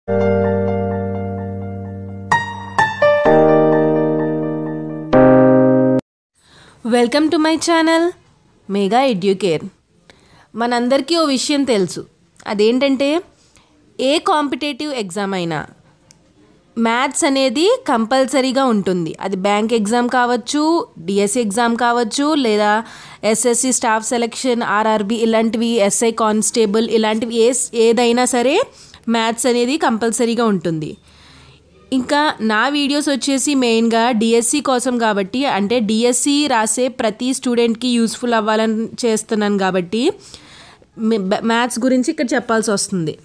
welcome to my channel Mega Educare మనందరికీ ఓ విషయం తెలుసు అదేంటంటే ఏ కాంపిటేటివ్ ఎగ్జామ్ అయినా మ్యాథ్స్ అనేది కంపల్సరీగా ఉంటుంది అది బ్యాంక్ ఎగ్జామ్ కావచ్చు డిఎస్సి ఎగ్జామ్ కావచ్చు లేదా ఎస్ఎస్సి స్టాఫ్ సెలెక్షన్ ఆర్ఆర్బి ఇలాంటివి ఎస్ఐ కానిస్టేబుల్ ఇలాంటివి ఏ ఏదైనా సరే మ్యాథ్స్ అనేది కంపల్సరీగా ఉంటుంది ఇంకా నా వీడియోస్ వచ్చేసి మెయిన్గా డిఎస్సి కోసం కాబట్టి అంటే డిఎస్సి రాసే ప్రతి స్టూడెంట్కి యూస్ఫుల్ అవ్వాలని చేస్తున్నాను కాబట్టి మ్యాథ్స్ గురించి ఇక్కడ చెప్పాల్సి వస్తుంది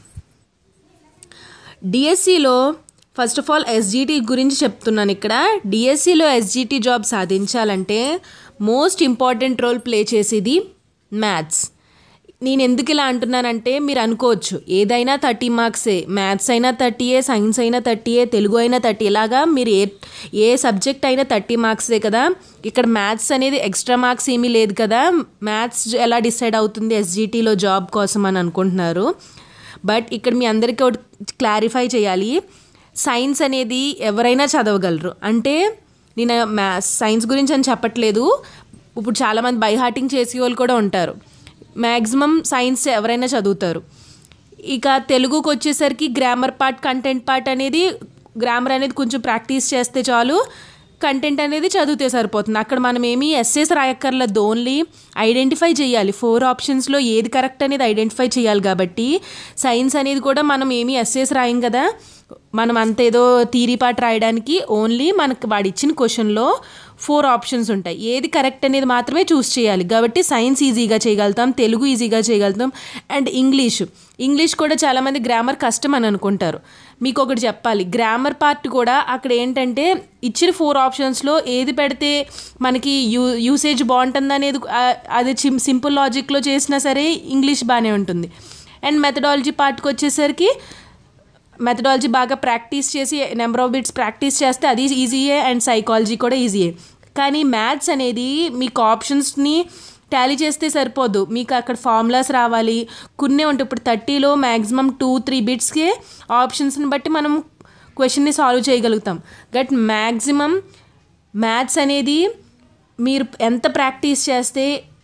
డిఎస్సిలో ఫస్ట్ ఆఫ్ ఆల్ ఎస్జిటి గురించి చెప్తున్నాను ఇక్కడ డిఎస్సిలో ఎస్జిటి జాబ్ సాధించాలంటే మోస్ట్ ఇంపార్టెంట్ రోల్ ప్లే చేసేది మ్యాథ్స్ నేను ఎందుకు ఇలా అంటున్నానంటే మీరు అనుకోవచ్చు ఏదైనా థర్టీ మార్క్సే మ్యాథ్స్ అయినా థర్టీయే సైన్స్ అయినా థర్టీయే తెలుగు అయినా థర్టీ ఇలాగా మీరు ఏ ఏ సబ్జెక్ట్ అయినా థర్టీ మార్క్సే కదా ఇక్కడ మ్యాథ్స్ అనేది ఎక్స్ట్రా మార్క్స్ ఏమీ లేదు కదా మ్యాథ్స్ ఎలా డిసైడ్ అవుతుంది ఎస్జిటిలో జాబ్ కోసం అని అనుకుంటున్నారు బట్ ఇక్కడ మీ అందరికీ ఒకటి క్లారిఫై చేయాలి సైన్స్ అనేది ఎవరైనా చదవగలరు అంటే నేను మ్యాథ్స్ సైన్స్ గురించి అని చెప్పట్లేదు ఇప్పుడు చాలామంది బైహార్టింగ్ చేసే వాళ్ళు కూడా ఉంటారు మ్యాక్సిమం సైన్స్ ఎవరైనా చదువుతారు ఇక తెలుగుకి వచ్చేసరికి గ్రామర్ పార్ట్ కంటెంట్ పార్ట్ అనేది గ్రామర్ అనేది కొంచెం ప్రాక్టీస్ చేస్తే చాలు కంటెంట్ అనేది చదివితే సరిపోతుంది అక్కడ మనం ఏమీ ఎస్ఎస్ రాయక్కర్లేదు ఓన్లీ ఐడెంటిఫై చేయాలి ఫోర్ ఆప్షన్స్లో ఏది కరెక్ట్ అనేది ఐడెంటిఫై చేయాలి కాబట్టి సైన్స్ అనేది కూడా మనం ఏమీ ఎస్ఎస్ రాయం కదా మనం అంత ఏదో థీరీ పార్ట్ రాయడానికి ఓన్లీ మనకు వాడు ఇచ్చిన క్వశ్చన్లో ఫోర్ ఆప్షన్స్ ఉంటాయి ఏది కరెక్ట్ అనేది మాత్రమే చూస్ చేయాలి కాబట్టి సైన్స్ ఈజీగా చేయగలుగుతాం తెలుగు ఈజీగా చేయగలుగుతాం అండ్ ఇంగ్లీష్ ఇంగ్లీష్ కూడా చాలామంది గ్రామర్ కష్టం అని అనుకుంటారు మీకు ఒకటి చెప్పాలి గ్రామర్ పార్ట్ కూడా అక్కడ ఏంటంటే ఇచ్చిన ఫోర్ ఆప్షన్స్లో ఏది పెడితే మనకి యూ యూసేజ్ బాగుంటుంది అనేది అది సింపుల్ లాజిక్లో చేసినా సరే ఇంగ్లీష్ బాగానే ఉంటుంది అండ్ మెథడాలజీ పార్ట్కి వచ్చేసరికి మెథడాలజీ బాగా ప్రాక్టీస్ చేసి నెంబర్ ఆఫ్ బిట్స్ ప్రాక్టీస్ చేస్తే అది ఈజీయే అండ్ సైకాలజీ కూడా ఈజీయే కానీ మ్యాథ్స్ అనేది మీకు ఆప్షన్స్ని టాలీ చేస్తే సరిపోదు మీకు అక్కడ ఫార్ములాస్ రావాలి కొన్ని ఉంటాయి ఇప్పుడు థర్టీలో మ్యాక్సిమం టూ త్రీ బిట్స్కే ఆప్షన్స్ని బట్టి మనం క్వశ్చన్ని సాల్వ్ చేయగలుగుతాం బట్ మ్యాక్సిమం మ్యాథ్స్ అనేది మీరు ఎంత ప్రాక్టీస్ చేస్తే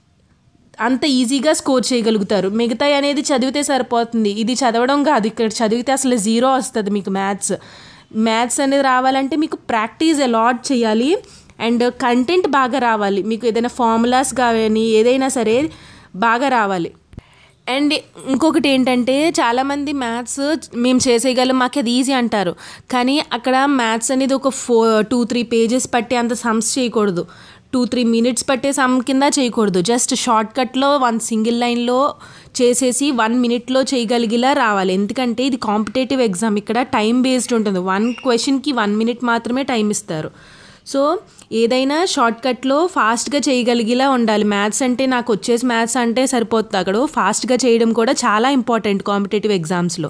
అంత ఈజీగా స్కోర్ చేయగలుగుతారు మిగతా అనేది చదివితే సరిపోతుంది ఇది చదవడం కాదు ఇక్కడ చదివితే అసలు జీరో వస్తుంది మీకు మ్యాథ్స్ మ్యాథ్స్ అనేది రావాలంటే మీకు ప్రాక్టీస్ అలాట్ చేయాలి అండ్ కంటెంట్ బాగా రావాలి మీకు ఏదైనా ఫార్ములాస్ కానీ ఏదైనా సరే బాగా రావాలి అండ్ ఇంకొకటి ఏంటంటే చాలామంది మ్యాథ్స్ మేము చేసేయగలం మాకు అది ఈజీ అంటారు కానీ అక్కడ మ్యాథ్స్ అనేది ఒక ఫో టూ త్రీ పేజెస్ పట్టి అంత సమ్స్ చేయకూడదు టూ త్రీ మినిట్స్ పట్టే సమ్ కింద చేయకూడదు జస్ట్ షార్ట్ కట్లో వన్ సింగిల్ లైన్లో చేసేసి వన్ మినిట్లో చేయగలిగేలా రావాలి ఎందుకంటే ఇది కాంపిటేటివ్ ఎగ్జామ్ ఇక్కడ టైం బేస్డ్ ఉంటుంది వన్ క్వశ్చన్కి వన్ మినిట్ మాత్రమే టైం ఇస్తారు సో ఏదైనా షార్ట్ కట్లో ఫాస్ట్గా చేయగలిగేలా ఉండాలి మ్యాథ్స్ అంటే నాకు వచ్చేసి మ్యాథ్స్ అంటే సరిపోతుంది అక్కడ ఫాస్ట్గా చేయడం కూడా చాలా ఇంపార్టెంట్ కాంపిటేటివ్ ఎగ్జామ్స్లో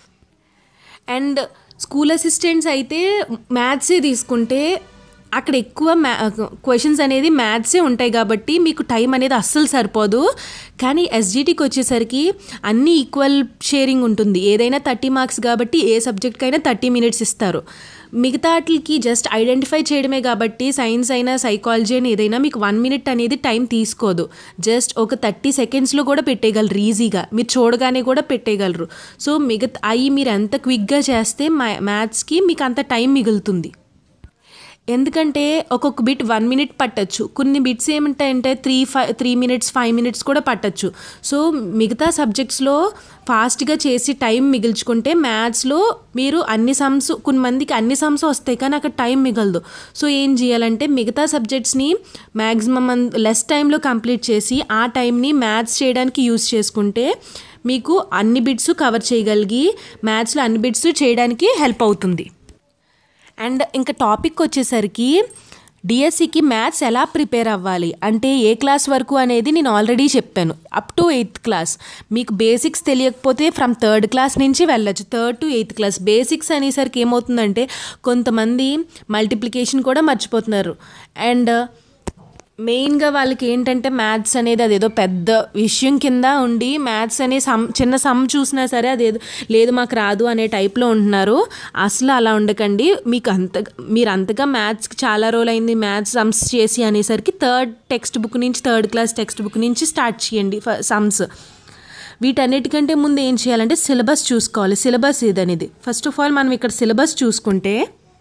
అండ్ స్కూల్ అసిస్టెంట్స్ అయితే మ్యాథ్సే తీసుకుంటే అక్కడ ఎక్కువ మ్యా క్వశ్చన్స్ అనేది మ్యాథ్సే ఉంటాయి కాబట్టి మీకు టైం అనేది అస్సలు సరిపోదు కానీ ఎస్జిటికి వచ్చేసరికి అన్నీ ఈక్వల్ షేరింగ్ ఉంటుంది ఏదైనా థర్టీ మార్క్స్ కాబట్టి ఏ సబ్జెక్ట్కైనా థర్టీ మినిట్స్ ఇస్తారు మిగతా వాటికి జస్ట్ ఐడెంటిఫై చేయడమే కాబట్టి సైన్స్ అయినా సైకాలజీ అయినా ఏదైనా మీకు వన్ మినిట్ అనేది టైం తీసుకోదు జస్ట్ ఒక థర్టీ సెకండ్స్లో కూడా పెట్టేయగలరు ఈజీగా మీరు చూడగానే కూడా పెట్టేయగలరు సో మిగతా అవి మీరు ఎంత క్విక్గా చేస్తే మ్యాథ్స్కి మీకు అంత టైం మిగులుతుంది ఎందుకంటే ఒక్కొక్క బిట్ వన్ మినిట్ పట్టచ్చు కొన్ని బిట్స్ ఏమిటాయంటే three five three minutes five minutes కూడా పట్టచ్చు సో మిగతా సబ్జెక్ట్స్లో ఫాస్ట్గా చేసి టైం మిగిల్చుకుంటే మ్యాథ్స్లో మీరు అన్ని సమ్స్ కొన్ని మందికి అన్ని సమ్స్ వస్తాయి కానీ అక్కడ టైం మిగలదు సో ఏం చేయాలంటే మిగతా సబ్జెక్ట్స్ని మ్యాక్సిమం లెస్ టైంలో కంప్లీట్ చేసి ఆ టైంని మ్యాథ్స్ చేయడానికి యూస్ చేసుకుంటే మీకు అన్ని బిట్స్ కవర్ చేయగలిగి మ్యాథ్స్లో అన్ని బిట్స్ చేయడానికి హెల్ప్ అవుతుంది అండ్ ఇంకా టాపిక్ వచ్చేసరికి డిఎస్సికి మ్యాథ్స్ ఎలా ప్రిపేర్ అవ్వాలి అంటే ఏ క్లాస్ వరకు అనేది నేను ఆల్రెడీ చెప్పాను అప్ టు ఎయిత్ క్లాస్ మీకు బేసిక్స్ తెలియకపోతే ఫ్రమ్ థర్డ్ క్లాస్ నుంచి వెళ్ళచ్చు third to eighth class basics అనేసరికి ఏమవుతుందంటే కొంతమంది మల్టిప్లికేషన్ కూడా మర్చిపోతున్నారు అండ్ మెయిన్గా వాళ్ళకి ఏంటంటే మ్యాథ్స్ అనేది అదేదో పెద్ద విషయం కింద ఉండి మ్యాథ్స్ అనే సమ్ చిన్న సమ్ చూసినా సరే అదేదో లేదు మాకు రాదు అనే టైప్లో ఉంటున్నారు అసలు అలా ఉండకండి మీకు అంత మీరు అంతగా మ్యాథ్స్కి చాలా రోజులు అయింది మ్యాథ్స్ సమ్స్ చేసి అనేసరికి థర్డ్ టెక్స్ట్ బుక్ నుంచి థర్డ్ క్లాస్ టెక్స్ట్ బుక్ నుంచి స్టార్ట్ చేయండి సమ్స్ వీటన్నిటికంటే ముందు ఏం చేయాలంటే సిలబస్ చూసుకోవాలి సిలబస్ ఇదనేది ఫస్ట్ ఆఫ్ ఆల్ మనం ఇక్కడ సిలబస్ చూసుకుంటే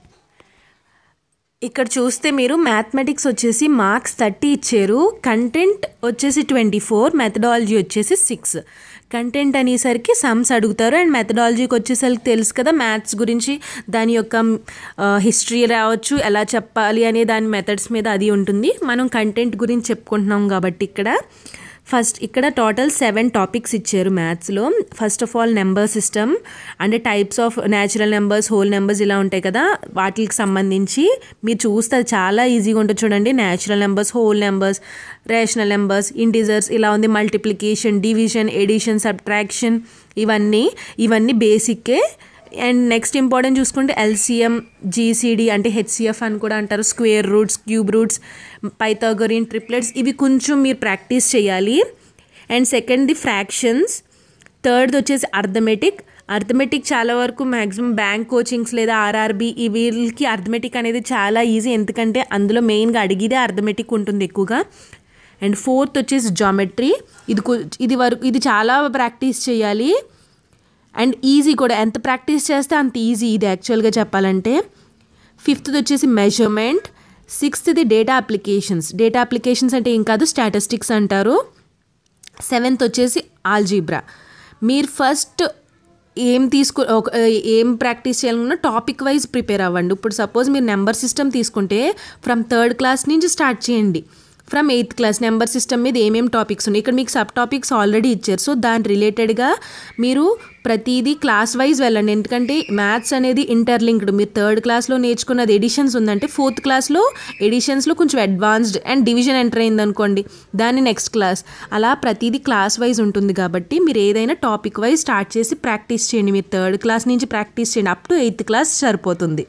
ఇక్కడ చూస్తే మీరు మ్యాథమెటిక్స్ వచ్చేసి మార్క్స్ థర్టీ ఇచ్చారు కంటెంట్ వచ్చేసి ట్వంటీ ఫోర్ మెథడాలజీ వచ్చేసి సిక్స్ కంటెంట్ అనేసరికి సమ్స్ అడుగుతారు అండ్ మెథడాలజీకి వచ్చేసరికి తెలుసు కదా మ్యాథ్స్ గురించి దాని యొక్క హిస్టరీ రావచ్చు ఎలా చెప్పాలి అనే దాని మెథడ్స్ మీద అది ఉంటుంది మనం కంటెంట్ గురించి చెప్పుకుంటున్నాం కాబట్టి ఇక్కడ ఫస్ట్ ఇక్కడ టోటల్ సెవెన్ టాపిక్స్ ఇచ్చారు మ్యాథ్స్లో first of all number system అంటే types of natural numbers whole numbers ఇలా ఉంటాయి కదా వాటికి సంబంధించి మీరు చూస్తే అది చాలా ఈజీగా ఉంటుంది చూడండి natural numbers whole numbers rational numbers integers ఇలా ఉంది మల్టిప్లికేషన్ డివిజన్ ఎడిషన్ సబ్ట్రాక్షన్ ఇవన్నీ ఇవన్నీ బేసిక్కే అండ్ నెక్స్ట్ ఇంపార్టెంట్ చూసుకుంటే ఎల్సిఎం జీసీడీ అంటే హెచ్సిఎఫ్ అని కూడా అంటారు square roots cube roots Pythagorean triplets ఇవి కొంచెం మీరు ప్రాక్టీస్ చేయాలి అండ్ సెకండ్ది ఫ్రాక్షన్స్ థర్డ్ది వచ్చేసి అర్థమెటిక్ అర్థమెటిక్ చాలా వరకు మ్యాక్సిమం బ్యాంక్ కోచింగ్స్ లేదా ఆర్ఆర్బి ఈ వీళ్ళకి అర్థమెటిక్ అనేది చాలా ఈజీ ఎందుకంటే అందులో మెయిన్గా అడిగిదే అర్థమెటిక్ ఉంటుంది ఎక్కువగా అండ్ ఫోర్త్ వచ్చేసి జామెట్రీ ఇది ఇది వరకు ఇది చాలా ప్రాక్టీస్ చేయాలి అండ్ ఈజీ కూడా ఎంత ప్రాక్టీస్ చేస్తే అంత ఈజీ ఇది యాక్చువల్గా చెప్పాలంటే ఫిఫ్త్ది వచ్చేసి మెజర్మెంట్ సిక్స్త్ది డేటా అప్లికేషన్స్ డేటా అప్లికేషన్స్ అంటే ఏం కాదు స్టాటిస్టిక్స్ అంటారు సెవెంత్ వచ్చేసి ఆల్జీబ్రా మీరు ఫస్ట్ ఏం తీసుకు ఒక ఏం ప్రాక్టీస్ చేయాలన్నా టాపిక్ వైజ్ ప్రిపేర్ అవ్వండి ఇప్పుడు సపోజ్ మీరు నెంబర్ సిస్టమ్ తీసుకుంటే ఫ్రమ్ థర్డ్ క్లాస్ నుంచి స్టార్ట్ చేయండి from eighth class number system మీద ఏమేమి టాపిక్స్ ఉన్నాయి ఇక్కడ మీకు సబ్ టాపిక్స్ ఆల్రెడీ ఇచ్చారు సో దాని రిలేటెడ్గా మీరు ప్రతిదీ క్లాస్ వైజ్ వెళ్ళండి ఎందుకంటే మ్యాథ్స్ అనేది ఇంటర్లింక్డ్ మీరు థర్డ్ క్లాస్లో నేర్చుకున్నది ఎడిషన్స్ ఉందంటే ఫోర్త్ క్లాస్లో ఎడిషన్స్లో కొంచెం అడ్వాన్స్డ్ అండ్ డివిజన్ ఎంటర్ అయింది అనుకోండి దాని నెక్స్ట్ క్లాస్ అలా ప్రతిదీ క్లాస్ వైజ్ ఉంటుంది కాబట్టి మీరు ఏదైనా టాపిక్ వైజ్ స్టార్ట్ చేసి ప్రాక్టీస్ చేయండి మీరు థర్డ్ క్లాస్ నుంచి ప్రాక్టీస్ చేయండి అప్ టు ఎయిత్ క్లాస్ సరిపోతుంది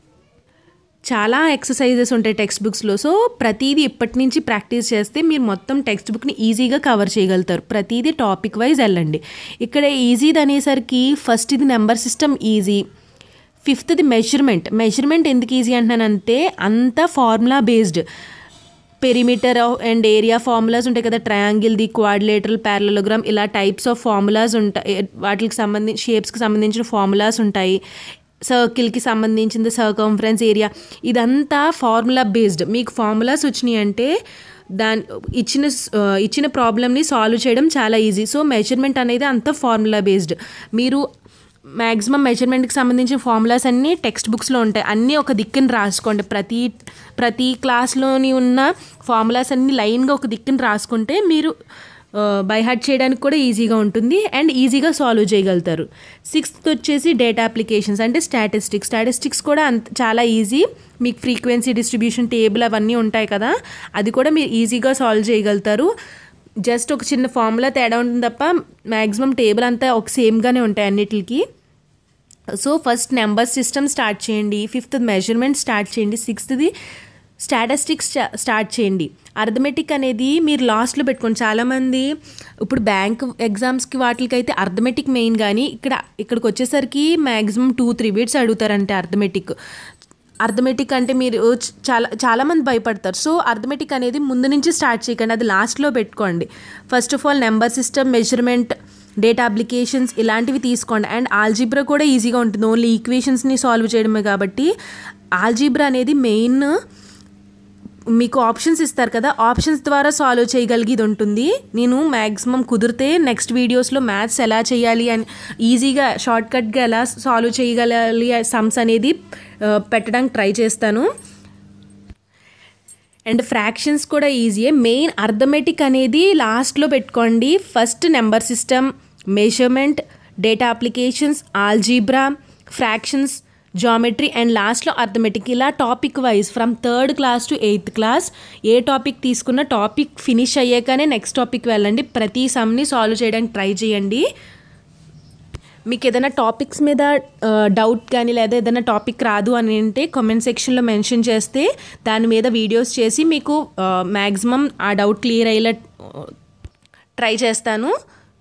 చాలా ఎక్సర్సైజెస్ ఉంటాయి టెక్స్ట్ బుక్స్లో సో ప్రతిదీ ఇప్పటి నుంచి ప్రాక్టీస్ చేస్తే మీరు మొత్తం టెక్స్ట్ బుక్ని ఈజీగా కవర్ చేయగలుగుతారు ప్రతిదీ టాపిక్ వైజ్ వెళ్ళండి ఇక్కడ ఈజీది అనేసరికి ఫస్ట్ ఇది నెంబర్ సిస్టమ్ ఈజీ ఫిఫ్త్ది మెజర్మెంట్ మెజర్మెంట్ ఎందుకు ఈజీ అంటున్నానంటే అంతా formula based perimeter and area formulas ఉంటాయి కదా ట్రయాంగిల్ది క్వాడ్లేటరల్ ప్యారలోగ్రామ్ ఇలా టైప్స్ ఆఫ్ ఫార్ములాస్ ఉంటాయి వాటికి సంబంధించి షేప్స్కి సంబంధించిన ఫార్ములాస్ ఉంటాయి సర్కిల్కి సంబంధించింది సర్కంఫరెన్స్ ఏరియా ఇదంతా ఫార్ములా బేస్డ్ మీకు ఫార్ములాస్ వచ్చినాయి అంటే దాని ఇచ్చిన ఇచ్చిన ప్రాబ్లమ్ని సాల్వ్ చేయడం చాలా ఈజీ సో మెజర్మెంట్ అనేది అంతా ఫార్ములా బేస్డ్ మీరు మ్యాక్సిమం మెజర్మెంట్కి సంబంధించిన ఫార్ములాస్ అన్నీ టెక్స్ట్ బుక్స్లో ఉంటాయి అన్నీ ఒక దిక్కుని రాసుకోండి ప్రతి ప్రతి క్లాస్లోని ఉన్న ఫార్ములాస్ అన్నీ లైన్గా ఒక దిక్కుని రాసుకుంటే మీరు బై హార్ట్ చేయడానికి కూడా ఈజీగా ఉంటుంది అండ్ ఈజీగా సాల్వ్ చేయగలుగుతారు సిక్స్త్ వచ్చేసి డేటా అప్లికేషన్స్ అంటే స్టాటిస్టిక్స్ స్టాటిస్టిక్స్ కూడా అంత చాలా ఈజీ మీకు ఫ్రీక్వెన్సీ డిస్ట్రిబ్యూషన్ టేబుల్ అవన్నీ ఉంటాయి కదా అది కూడా మీరు ఈజీగా సాల్వ్ చేయగలుగుతారు జస్ట్ ఒక చిన్న ఫార్ములా తేడా ఉంటుంది తప్ప మ్యాక్సిమం టేబుల్ అంతా ఒక సేమ్గానే ఉంటాయి అన్నిటికి so first number system start చేయండి ఫిఫ్త్ మెజర్మెంట్ స్టార్ట్ చేయండి సిక్స్త్ది స్టాటిస్టిక్స్ స్టార్ట్ చేయండి అర్థమెటిక్ అనేది మీరు లాస్ట్లో పెట్టుకోండి చాలామంది ఇప్పుడు బ్యాంక్ ఎగ్జామ్స్కి వాటికి అయితే అర్థమెటిక్ మెయిన్ కానీ ఇక్కడ ఇక్కడికి వచ్చేసరికి మ్యాక్సిమం టూ త్రీ బిట్స్ అడుగుతారంటే అర్థమెటిక్ అర్థమెటిక్ అంటే మీరు చాలా చాలామంది భయపడతారు సో అర్థమెటిక్ అనేది ముందు నుంచి స్టార్ట్ చేయకండి అది లాస్ట్లో పెట్టుకోండి first of all number system measurement data applications ఇలాంటివి తీసుకోండి అండ్ ఆల్జీబ్రా కూడా ఈజీగా ఉంటుంది ఓన్లీ ఈక్వేషన్స్ని సాల్వ్ చేయడమే కాబట్టి ఆల్జీబ్రా అనేది మెయిన్ మీకు ఆప్షన్స్ ఇస్తారు కదా ఆప్షన్స్ ద్వారా సాల్వ్ చేయగలిగేది ఉంటుంది నేను మ్యాక్సిమం కుదిరితే నెక్స్ట్ వీడియోస్లో మ్యాథ్స్ ఎలా చేయాలి అని ఈజీగా షార్ట్కట్గా ఎలా సాల్వ్ చేయగలాలి సమ్స్ అనేది పెట్టడానికి ట్రై చేస్తాను అండ్ ఫ్రాక్షన్స్ కూడా ఈజీయే మెయిన్ అర్థమెటిక్ అనేది లాస్ట్లో పెట్టుకోండి first number system measurement data applications algebra fractions geometry and లాస్ట్లో అర్థమెటిక్ ఇలా topic wise from third class to eighth class ఏ టాపిక్ తీసుకున్న టాపిక్ ఫినిష్ అయ్యాకనే నెక్స్ట్ టాపిక్ వెళ్ళండి ప్రతి సమ్ని సాల్వ్ చేయడానికి ట్రై చేయండి మీకు ఏదైనా టాపిక్స్ మీద డౌట్ కానీ లేదా ఏదైనా టాపిక్ రాదు అని అంటే కామెంట్ సెక్షన్లో మెన్షన్ చేస్తే దాని మీద వీడియోస్ చేసి మీకు మ్యాక్సిమం ఆ డౌట్ క్లియర్ అయ్యేలా ట్రై చేస్తాను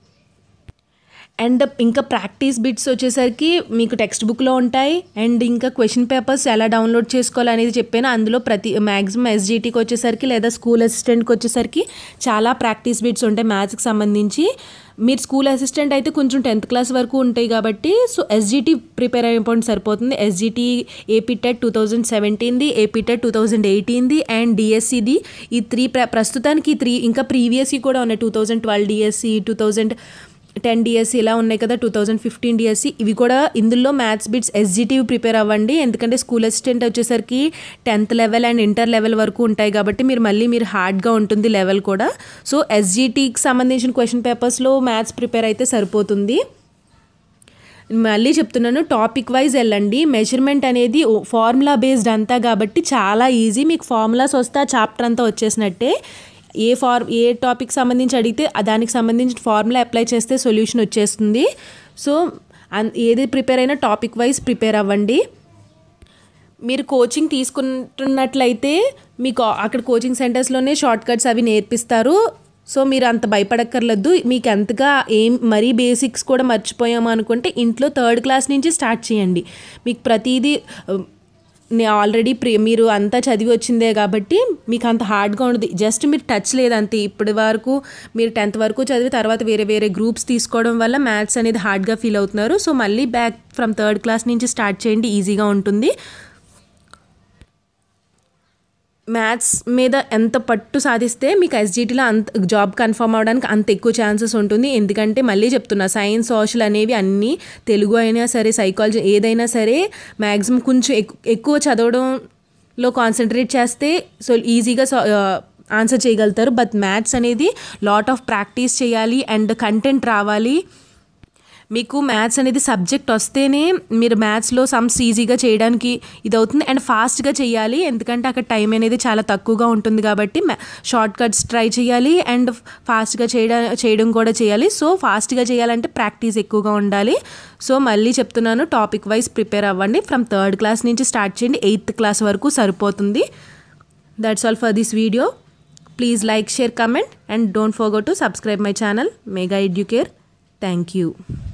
అండ్ ఇంకా ప్రాక్టీస్ బిట్స్ వచ్చేసరికి మీకు టెక్స్ట్ బుక్లో ఉంటాయి అండ్ ఇంకా క్వశ్చన్ పేపర్స్ ఎలా డౌన్లోడ్ చేసుకోవాలి అనేది చెప్పాను అందులో ప్రతి మ్యాక్సిమం ఎస్జిటీకి వచ్చేసరికి లేదా స్కూల్ అసిస్టెంట్కి వచ్చేసరికి చాలా ప్రాక్టీస్ బిట్స్ ఉంటాయి మ్యాథ్స్కి సంబంధించి మీరు స్కూల్ అసిస్టెంట్ అయితే కొంచెం టెన్త్ క్లాస్ వరకు ఉంటాయి కాబట్టి సో ఎస్జిటి ప్రిపేర్ అయిపోయింది సరిపోతుంది SGT AP TET two thousand సెవెంటీన్ది ఏపీ టెట్ టూ థౌజండ్ ఎయిటీన్ది అండ్ డిఎస్సిది ఈ త్రీ ప్ర ప్రస్తుతానికి ఈ త్రీ ఇంకా ప్రీవియస్వి కూడా ఉన్నాయి two thousand twelve DSC two thousand ten DSC ఇలా ఉన్నాయి కదా టూ థౌజండ్ ఫిఫ్టీన్ డిఎస్సి ఇవి కూడా ఇందులో మ్యాథ్స్ బిట్స్ ఎస్జిటివి ప్రిపేర్ అవ్వండి ఎందుకంటే స్కూల్ అసిస్టెంట్ వచ్చేసరికి tenth level and inter level వరకు ఉంటాయి కాబట్టి మీరు మళ్ళీ మీరు హార్డ్గా ఉంటుంది లెవెల్ కూడా సో ఎస్జిటికి సంబంధించిన క్వశ్చన్ పేపర్స్లో మ్యాథ్స్ ప్రిపేర్ అయితే సరిపోతుంది మళ్ళీ చెప్తున్నాను టాపిక్ వైజ్ వెళ్ళండి మెజర్మెంట్ అనేది ఫార్ములా బేస్డ్ అంతా కాబట్టి చాలా ఈజీ మీకు ఫార్ములాస్ వస్తే ఆ చాప్టర్ అంతా వచ్చేసినట్టే ఏ ఫార్ ఏ టాపిక్ సంబంధించి అడిగితే దానికి సంబంధించిన ఫార్ములా అప్లై చేస్తే సొల్యూషన్ వచ్చేస్తుంది సో ఏది ప్రిపేర్ అయినా టాపిక్ వైజ్ ప్రిపేర్ అవ్వండి మీరు కోచింగ్ తీసుకుంటున్నట్లయితే మీకు అక్కడ కోచింగ్ సెంటర్స్లోనే షార్ట్ కట్స్ అవి నేర్పిస్తారు సో మీరు అంత భయపడక్కర్లేదు మీకు ఎంతగా ఏం మరీ బేసిక్స్ కూడా మర్చిపోయాము అనుకుంటే ఇంట్లో థర్డ్ క్లాస్ నుంచి స్టార్ట్ చేయండి మీకు ప్రతిదీ ఆల్రెడీ ప్రి మీరు అంతా చదివి వచ్చిందే కాబట్టి మీకు అంత హార్డ్గా ఉండదు జస్ట్ మీరు టచ్ లేదంతే ఇప్పటి వరకు మీరు టెన్త్ వరకు చదివి తర్వాత వేరే వేరే గ్రూప్స్ తీసుకోవడం వల్ల మ్యాథ్స్ అనేది హార్డ్గా ఫీల్ అవుతున్నారు సో మళ్ళీ బ్యాక్ ఫ్రమ్ థర్డ్ క్లాస్ నుంచి స్టార్ట్ చేయండి ఈజీగా ఉంటుంది మ్యాథ్స్ మీద ఎంత పట్టు సాధిస్తే మీకు ఎస్జిటీలో అంత జాబ్ కన్ఫర్మ్ అవడానికి అంత ఎక్కువ ఛాన్సెస్ ఉంటుంది ఎందుకంటే మళ్ళీ చెప్తున్నా సైన్స్ సోషల్ అనేవి అన్నీ తెలుగు అయినా సరే సైకాలజీ ఏదైనా సరే మ్యాక్సిమం కొంచెం ఎక్కువ చదవడంలో కాన్సన్ట్రేట్ చేస్తే సో ఈజీగా ఆన్సర్ చేయగలుగుతారు బట్ మ్యాథ్స్ అనేది లాట్ ఆఫ్ ప్రాక్టీస్ చేయాలి అండ్ కంటెంట్ రావాలి మీకు మ్యాథ్స్ అనేది సబ్జెక్ట్ వస్తేనే మీరు మ్యాథ్స్లో సమ్స్ ఈజీగా చేయడానికి ఇది అవుతుంది అండ్ ఫాస్ట్గా చేయాలి ఎందుకంటే అక్కడ టైం అనేది చాలా తక్కువగా ఉంటుంది కాబట్టి షార్ట్ కట్స్ ట్రై చేయాలి అండ్ ఫాస్ట్గా చేయడం చేయడం కూడా చేయాలి సో ఫాస్ట్గా చేయాలంటే ప్రాక్టీస్ ఎక్కువగా ఉండాలి సో మళ్ళీ చెప్తున్నాను టాపిక్ వైజ్ ప్రిపేర్ అవ్వండి ఫ్రమ్ థర్డ్ క్లాస్ నుంచి స్టార్ట్ చేయండి ఎయిత్ క్లాస్ వరకు సరిపోతుంది that's all for this video please like share comment and don't forget to subscribe my channel Mega Educare thank you